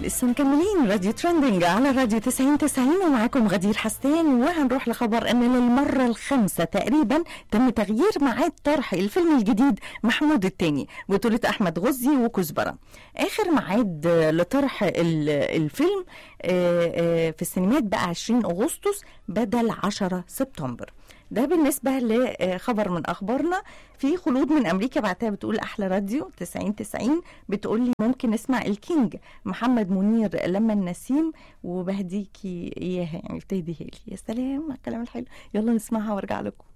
لسه مكملين راديو ترندنج على راديو 90 90 ومعاكم غدير حسان وهنروح لخبر ان للمره الخامسه تقريبا تم تغيير ميعاد طرح الفيلم الجديد محمود الثاني بطوله احمد غزي وكزبره اخر ميعاد لطرح ال- الفيلم آه، آه، في السينمات بقى 20 اغسطس بدل 10 سبتمبر ده بالنسبة لخبر من أخبارنا في خلود من أمريكا بعتها بتقول أحلى راديو 90 90 بتقول لي ممكن نسمع الكينج محمد منير لما النسيم وبهديكي إياها يعني بتهديها لي يا سلام على الكلام الحلو يلا نسمعها وارجع لكم